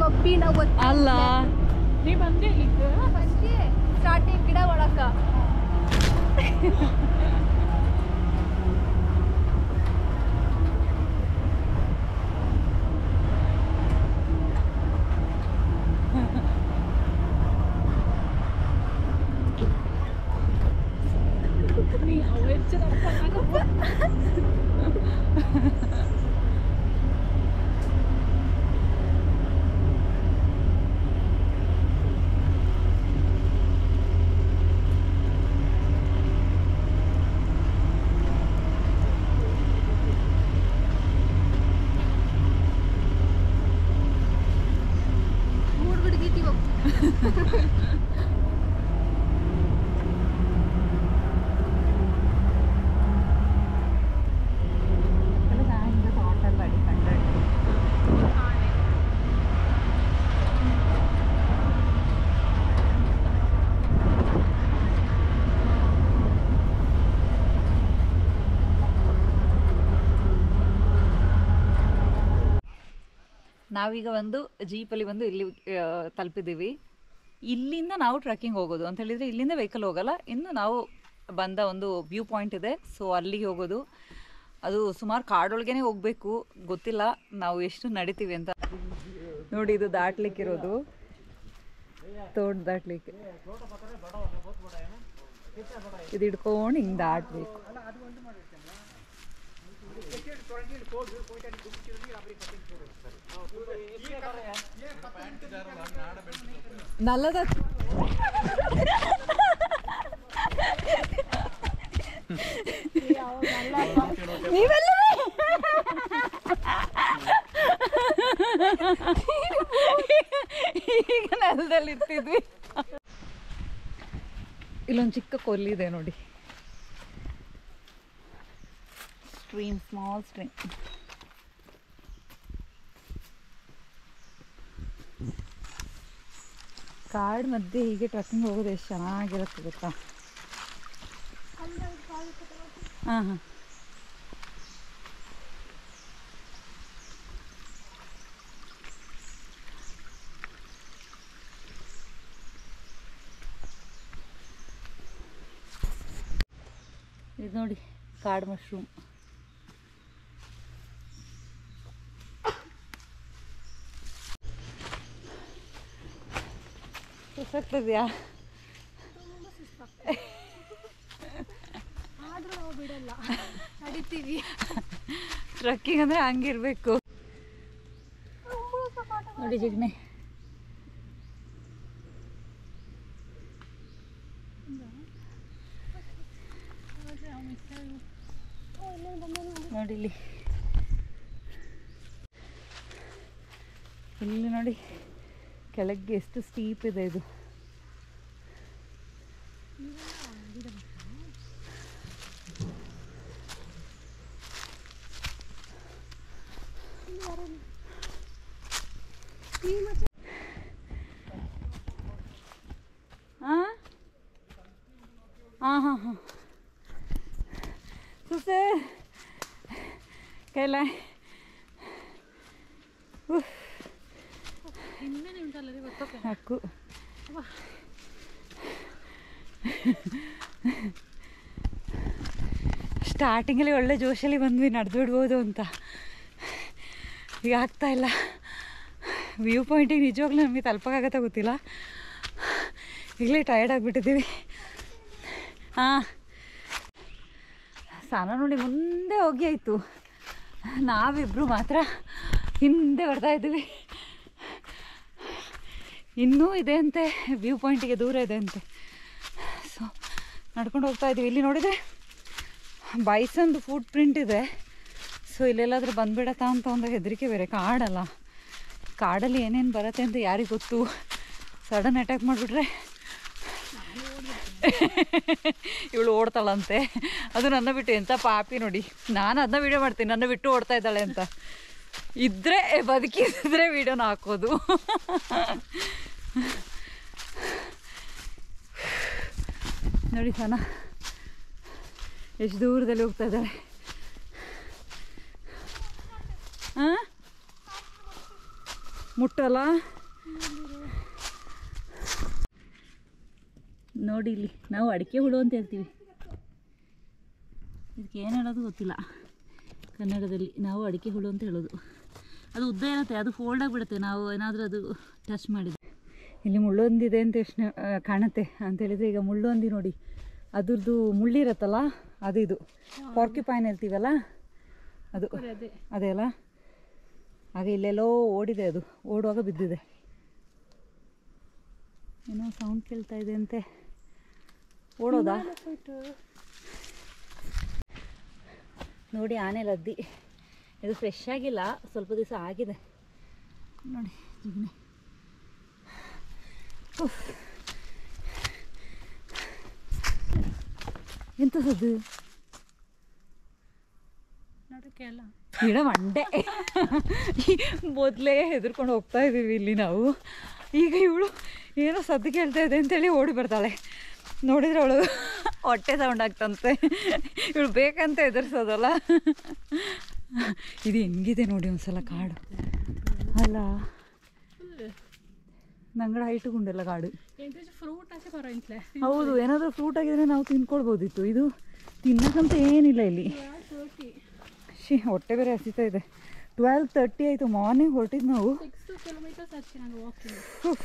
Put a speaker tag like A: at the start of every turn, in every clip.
A: ಪಪ್ಪಿ ನಾವು
B: ಅಲ್ಲ
C: ನೀ ಬಂದೆ ಈಗ
A: ಫಸ್ಟೇ ಸ್ಟಾರ್ಟಿಂಗ್ ಗಿಡ ಒಳಕ
C: ನೀ ಅವೆಚ್ಚದಪ್ಪ
A: ಮೂಡ್ ಬಿಡ್ಗಿತೀವಿ
B: ನಾವೀಗ ಒಂದು ಜೀಪಲ್ಲಿ ಬಂದು ಇಲ್ಲಿ ಆ, ತಲುಪಿದ್ದೀವಿ ಇಲ್ಲಿಂದ ನಾವು ಟ್ರೆಕ್ಕಿಂಗ್ ಹೋಗೋದು ಅಂತ ಹೇಳಿದ್ರೆ ಇಲ್ಲಿಂದ ವೆಹಿಕಲ್ ಹೋಗಲ್ಲ ಇನ್ನು ನಾವು ಬಂದ ಒಂದು ವ್ಯೂ ಪಾಯಿಂಟ್ ಇದೆ ಸೊ ಅಲ್ಲಿಗೆ ಹೋಗೋದು ಅದು ಸುಮಾರು ಕಾಡೊಳಗೇನೆ ಹೋಗಬೇಕು ಗೊತ್ತಿಲ್ಲ ನಾವು ಎಷ್ಟು ನಡಿತೀವಿ ಅಂತ ನೋಡಿ ಇದು ದಾಟ್ಲಿಕ್ಕಿರೋದು ತೋಟ ದಾಟ್ಲಿಕ್ಕೆ ಇದು ಹಿಡ್ಕೊಂಡು ಹಿಂಗೆ ದಾಟ್ಬೇಕು ನಲ್ಲದ ನೀವೆಲ್ಲವೇ ಈಗ ನೆಲದಲ್ಲಿ ಇರ್ತಿದ್ವಿ ಇಲ್ಲೊಂದು ಚಿಕ್ಕ ಕೊಲ್ಲಿದೆ ನೋಡಿ ಸ್ಟ್ರೀಮ್ ಸ್ಮಾಲ್ ಸ್ಟ್ರೀಮ್ ಕಾಡ್ ಮಧ್ಯೆ ಹೀಗೆ ಟ್ರೆಕ್ಕಿಂಗ್ ಹೋಗೋದು ಎಷ್ಟು ಚೆನ್ನಾಗಿರುತ್ತೆ ಗೊತ್ತಾ ಹಾಂ ಹಾಂ ಇದು ನೋಡಿ ಕಾಡು ಮಶ್ರೂಮ್ ಸುಸ್ತಾಗ್ತದ್ಯಾ
A: ಆದ್ರೂ ನಾವು ಬಿಡಲ್ಲ ನಡಿತೀವಿ
B: ಟ್ರಕ್ಕಿಂಗ್ ಅಂದರೆ ಹಂಗಿರ್ಬೇಕು ನೋಡಿ ಜಿಗ್ನೆ ನೋಡಿ ಇಲ್ಲಿ ಇಲ್ಲಿ ನೋಡಿ ಕೆಳಗೆ ಎಷ್ಟು ಸ್ಟೀಪ್ ಇದೆ ಇದು ಹಾಂ ಹಾಂ ಹಾಂ ಹಾಂ ಸುಸೆ ಕೈಲ
C: ಹಿಂದೆ ಉಂಟಲ್ಲ ರೀ ಗೊತ್ತಕ್ಕೆ
B: ಸಾಕು ಸ್ಟಾರ್ಟಿಂಗಲ್ಲಿ ಒಳ್ಳೆ ಜೋಶಲ್ಲಿ ಬಂದ್ವಿ ನಡೆದು ಬಿಡ್ಬೋದು ಅಂತ ಈಗ ಆಗ್ತಾ ಇಲ್ಲ ವ್ಯೂ ಪಾಯಿಂಟಿಗೆ ನಿಜವಾಗ್ಲೂ ನಮಗೆ ತಲುಪಕ್ಕಾಗತ್ತಾ ಗೊತ್ತಿಲ್ಲ ಈಗಲೇ ಟಯರ್ಡ್ ಆಗಿಬಿಟ್ಟಿದ್ದೀವಿ ಹಾಂ ಸ್ನಾನ ನೋಡಿ ಮುಂದೆ ಹೋಗಿ ಆಯಿತು ನಾವಿಬ್ಬರು ಮಾತ್ರ ಹಿಂದೆ ಬರ್ತಾ ಇದ್ದೀವಿ ಇನ್ನೂ ಇದೆ ಅಂತೆ ವ್ಯೂ ಪಾಯಿಂಟಿಗೆ ದೂರ ಇದೆ ಅಂತೆ ಸೊ ನಡ್ಕೊಂಡು ಹೋಗ್ತಾ ಇದ್ದೀವಿ ಇಲ್ಲಿ ನೋಡಿದರೆ ಬೈಸಂದು ಫುಟ್ ಪ್ರಿಂಟ್ ಇದೆ ಸೊ ಇಲ್ಲೆಲ್ಲಾದರೂ ಬಂದ್ಬಿಡತ್ತಾ ಅಂತ ಒಂದು ಹೆದರಿಕೆ ಬೇರೆ ಕಾಡಲ್ಲ ಕಾಡಲ್ಲಿ ಏನೇನು ಬರುತ್ತೆ ಅಂತ ಯಾರಿಗೆ ಗೊತ್ತು ಸಡನ್ ಅಟ್ಯಾಕ್ ಮಾಡಿಬಿಟ್ರೆ ಇವಳು ಓಡ್ತಾಳಂತೆ ಅದು ನನ್ನ ಬಿಟ್ಟು ಎಂಥ ಪಾಪಿ ನೋಡಿ ನಾನು ಅದನ್ನ ವಿಡಿಯೋ ಮಾಡ್ತೀನಿ ನನ್ನ ಬಿಟ್ಟು ಓಡ್ತಾ ಇದ್ದಾಳೆ ಅಂತ ಇದ್ರೆ ಬದುಕಿದ್ರೆ ವಿಡಿಯೋನ ಹಾಕೋದು ನೋಡಿ ಸನ ಎಷ್ಟು ದೂರದಲ್ಲಿ ಹೋಗ್ತಾ ಇದ್ದಾಳೆ ಮುಟ್ಟಲ್ಲ ನೋಡಿ ಇಲ್ಲಿ ನಾವು ಅಡಿಕೆ ಹುಳು ಅಂತ ಹೇಳ್ತೀವಿ ಇದಕ್ಕೆ ಏನು ಹೇಳೋದು ಗೊತ್ತಿಲ್ಲ ಕನ್ನಡದಲ್ಲಿ ನಾವು ಅಡಿಕೆ ಹುಳು ಅಂತ ಹೇಳೋದು ಅದು ಉದ್ದ ಇರುತ್ತೆ ಅದು ಫೋಲ್ಡ್ ಆಗಿಬಿಡುತ್ತೆ ನಾವು ಏನಾದರೂ ಅದು ಟಚ್ ಮಾಡಿದ್ರೆ ಇಲ್ಲಿ ಮುಳ್ಳೊಂದಿದೆ ಅಂತ ಯೋಚನೆ ಕಾಣುತ್ತೆ ಅಂತ ಹೇಳಿದರೆ ಈಗ ಮುಳ್ಳೊಂದಿ ನೋಡಿ ಅದ್ರದ್ದು ಮುಳ್ಳಿರತ್ತಲ್ಲ ಅದು ಇದು ಪಾರ್ಕಿಪೈನ್ ಹೇಳ್ತೀವಲ್ಲ ಅದು
C: ಅದೇ
B: ಅದೇ ಅಲ್ಲ ಹಾಗೆ ಇಲ್ಲೆಲ್ಲೋ ಓಡಿದೆ ಅದು ಓಡುವಾಗ ಬಿದ್ದಿದೆ ಏನೋ ಸೌಂಡ್ ಕೇಳ್ತಾ ಇದೆ ಅಂತೆ ಓಡೋದಾ ನೋಡಿ ಆನೆ ಲದ್ದಿ ಇದು ಫ್ರೆಶ್ ಆಗಿಲ್ಲ ಸ್ವಲ್ಪ ದಿವಸ ಆಗಿದೆ ನೋಡಿ ಜಿಗ್ನೆ ಉಫ್. ಎಂತ ಸದ್ದು
C: ನೋಡೋಕ್ಕೆ ಅಲ್ಲ
B: ಗಿಡ ಮಂಡೆ ಮೊದಲೇ ಹೆದರ್ಕೊಂಡು ಹೋಗ್ತಾ ಇದ್ದೀವಿ ಇಲ್ಲಿ ನಾವು ಈಗ ಇವಳು ಏನೋ ಸದ್ದು ಕೇಳ್ತಾ ಇದೆ ಅಂತೇಳಿ ಓಡಿ ಬರ್ತಾಳೆ ನೋಡಿದ್ರೆ ಅವಳು ಹೊಟ್ಟೆ ಸೌಂಡ್ ಆಗ್ತಂತೆ ಇವಳು ಬೇಕಂತ ಎದುರಿಸೋದಲ್ಲ ಇದು ಹೆಂಗಿದೆ ನೋಡಿ ಒಂದ್ಸಲ ಕಾಡು ಅಲ್ಲ ನಂಗಡ ಹೈಟುಗುಂಡೆಲ್ಲ ಕಾಡು
C: ಎಂತ ಫ್ರೂಟ್ ಆಚೆ ಬರೋ ಇಂಟ್ಲೆ
B: ಹೌದು ಏನಾದರೂ ಫ್ರೂಟ್ ಆಗಿದ್ರೆ ನಾವು ತಿನ್ಕೊಳ್ಬೋದಿತ್ತು ಇದು ತಿನ್ನಕ್ಕಂತ ಏನಿಲ್ಲ ಇಲ್ಲಿ ಶಿ ಹೊಟ್ಟೆ ಬೇರೆ ಹಸಿತಾ ಇದೆ ಟ್ವೆಲ್ ತರ್ಟಿ ಆಯಿತು ಮಾರ್ನಿಂಗ್ ಹೊರಟಿದ್ದು ನಾವು
C: ಸಿಕ್ಸ್ ಕಿಲೋಮೀಟರ್ಸ್ ಆಚೆ ನಂಗೆ ವಾಕಿಂಗ್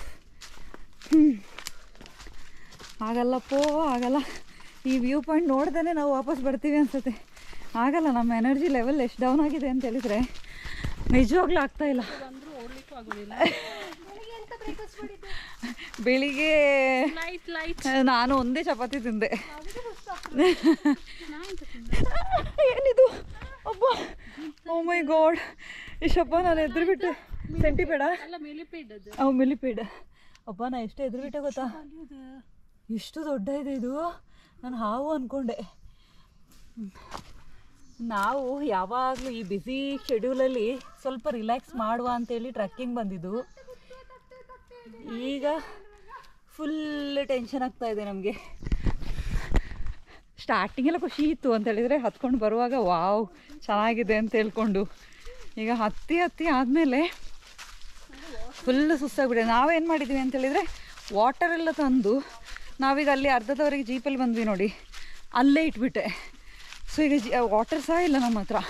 B: ಆಗಲ್ಲಪ್ಪೋ ಆಗಲ್ಲ ಈ ವ್ಯೂ ಪಾಯಿಂಟ್ ನೋಡ್ದೇ ನಾವು ವಾಪಸ್ ಬರ್ತೀವಿ ಅನ್ಸುತ್ತೆ ಆಗಲ್ಲ ನಮ್ಮ ಎನರ್ಜಿ ಲೆವೆಲ್ ಎಷ್ಟು ಡೌನ್ ಆಗಿದೆ ಅಂತ ಹೇಳಿದ್ರೆ ನಿಜವಾಗ್ಲೂ ಆಗ್ತಾ ಇಲ್ಲ
C: ಬಂದರೂ ಓಡ್ಲಿಕ್ಕೂ ಆಗೋದಿಲ್ಲ
A: ಬೆಳಿಗ್ಗೆ ಎಂತ ಬ್ರೇಕ್ಫಾಸ್ಟ್ ಮಾಡಿದ್ದೆ
B: ಬೆಳಿಗ್ಗೆ
C: ಲೈಟ್ ಲೈಟ್
B: ನಾನು ಒಂದೇ ಚಪಾತಿ ತಿಂದೆ
A: ಅದಕ್ಕೆ ಸುಸ್ತಾಗ್ತದೆ.
C: ನಾ ಎಂತ ತಿಂದೆ
B: ಏನಿದು ಅಬ್ಬ ಓ ಮೈ ಗಾಡ್ ಇಷ್ಟಪ್ಪ ನಾನು ಎದುರು ಬಿಟ್ಟೆ ಸೆಂಟಿಪೇಡ
C: ಅಲ್ಲ ಮೆಲಿಪೇಡ್ ಅದು
B: ಅವು ಮಿಲಿಪೇಡ ಅಪ್ಪ ನಾ ಎಷ್ಟು ಎದುರು ಬಿಟ್ಟೆ ಗೊತ್ತಾ ಎಷ್ಟು ದೊಡ್ಡ ಇದೆ ಇದು ನಾನು ಹಾವು ಅಂದ್ಕೊಂಡೆ ನಾವು ಯಾವಾಗಲೂ ಈ ಬ್ಯುಸಿ ಶೆಡ್ಯೂಲಲ್ಲಿ ಸ್ವಲ್ಪ ರಿಲ್ಯಾಕ್ಸ್ ಮಾಡುವ ಅಂತೇಳಿ ಟ್ರಕ್ಕಿಂಗ್ ಬಂದಿದ್ದು ಈಗ ಫುಲ್ ಟೆನ್ಷನ್ ಆಗ್ತಾ ಇದೆ ನಮಗೆ ಸ್ಟಾರ್ಟಿಂಗೆಲ್ಲ ಖುಷಿ ಇತ್ತು ಅಂತ ಹೇಳಿದರೆ ಹತ್ಕೊಂಡು ಬರುವಾಗ ವಾವ್ ಚೆನ್ನಾಗಿದೆ ಅಂತ ಹೇಳ್ಕೊಂಡು ಈಗ ಹತ್ತಿ ಹತ್ತಿ ಆದಮೇಲೆ ಫುಲ್ ಸುಸ್ತಾಗ್ಬಿಟ್ಟಿದೆ ನಾವೇನು ಮಾಡಿದ್ದೀವಿ ಅಂತ ಹೇಳಿದರೆ ವಾಟರ್ ಎಲ್ಲ ತಂದು ನಾವೀಗ ಅಲ್ಲಿ ಅರ್ಧದವರೆಗೆ ಜೀಪಲ್ಲಿ ಬಂದ್ವಿ ನೋಡಿ ಅಲ್ಲೇ ಇಟ್ಬಿಟ್ಟೆ ಸೊ ಈಗ ಜಿ ವಾಟರ್ ಸಹ ಇಲ್ಲ ನಮ್ಮ ಹತ್ರ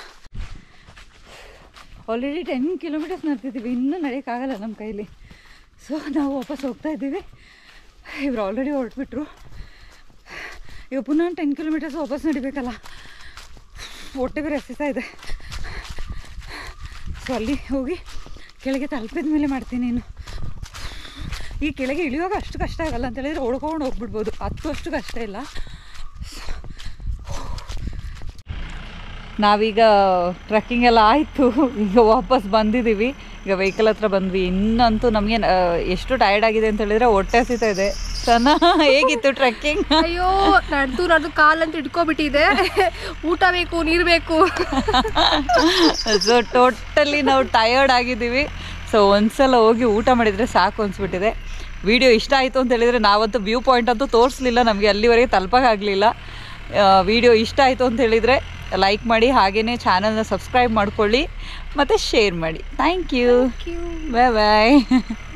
B: ಆಲ್ರೆಡಿ ಟೆನ್ ಕಿಲೋಮೀಟರ್ಸ್ ನಡ್ತಿದ್ದೀವಿ ಇನ್ನೂ ನಡೆಯೋಕ್ಕಾಗಲ್ಲ ನಮ್ಮ ಕೈಲಿ ಸೊ ನಾವು ವಾಪಸ್ ಹೋಗ್ತಾ ಇದ್ದೀವಿ ಇವ್ರು ಆಲ್ರೆಡಿ ಹೊರಟ್ಬಿಟ್ರು ಈಗ ಪುನಃ ಟೆನ್ ಕಿಲೋಮೀಟರ್ಸ್ ವಾಪಸ್ ನಡಿಬೇಕಲ್ಲ ಹೊಟ್ಟೆ ಬೇರೆ ಹಸಿತಾ ಇದೆ ಸೊ ಅಲ್ಲಿ ಹೋಗಿ ಕೆಳಗೆ ತಲುಪಿದ ಮೇಲೆ ಮಾಡ್ತೀನಿ ಇನ್ನು ಈ ಕೆಳಗೆ ಇಳಿಯುವಾಗ ಅಷ್ಟು ಕಷ್ಟ ಆಗಲ್ಲ ಅಂತ ಹೇಳಿದ್ರೆ ಓಡ್ಕೊಂಡು ಹೋಗ್ಬಿಡ್ಬೋದು ಹತ್ತು ಅಷ್ಟು ಕಷ್ಟ ಇಲ್ಲ ನಾವೀಗ ಟ್ರೆಕ್ಕಿಂಗ್ ಎಲ್ಲ ಆಯಿತು ಈಗ ವಾಪಸ್ ಬಂದಿದ್ದೀವಿ ಈಗ ವೆಹಿಕಲ್ ಹತ್ರ ಬಂದ್ವಿ ಇನ್ನಂತೂ ನಮಗೆ ಎಷ್ಟು ಟಯರ್ಡ್ ಆಗಿದೆ ಅಂತ ಹೇಳಿದ್ರೆ ಹೊಟ್ಟೆ ಹಸಿತಾ ಇದೆ ಸನ ಹೇಗಿತ್ತು ಟ್ರೆಕ್ಕಿಂಗ್
A: ಅಯ್ಯೋ ನಡೆದು ನಡೆದು ಕಾಲಂತ ಇಟ್ಕೊಬಿಟ್ಟಿದೆ ಊಟ ಬೇಕು ನೀರು ಬೇಕು
B: ಸೊ ಟೋಟಲಿ ನಾವು ಟಯರ್ಡ್ ಆಗಿದ್ದೀವಿ ಸೊ ಒಂದ್ಸಲ ಹೋಗಿ ಊಟ ಮಾಡಿದರೆ ಸಾಕು ಅನ್ಸ್ಬಿಟ್ಟಿದೆ ವಿಡಿಯೋ ಇಷ್ಟ ಆಯಿತು ಅಂತ ಹೇಳಿದರೆ ನಾವಂತೂ ವ್ಯೂ ಪಾಯಿಂಟ್ ಅಂತೂ ತೋರಿಸ್ಲಿಲ್ಲ ನಮಗೆ ಅಲ್ಲಿವರೆಗೆ ತಲುಪಕ್ಕಾಗಲಿಲ್ಲ ವಿಡಿಯೋ ಇಷ್ಟ ಆಯಿತು ಅಂತ ಹೇಳಿದರೆ ಲೈಕ್ ಮಾಡಿ ಹಾಗೆಯೇ ಚಾನಲ್ನ ಸಬ್ಸ್ಕ್ರೈಬ್ ಮಾಡ್ಕೊಳ್ಳಿ ಮತ್ತು ಶೇರ್ ಮಾಡಿ ಥ್ಯಾಂಕ್ ಯು ಬಾಯ್ ಬಾಯ್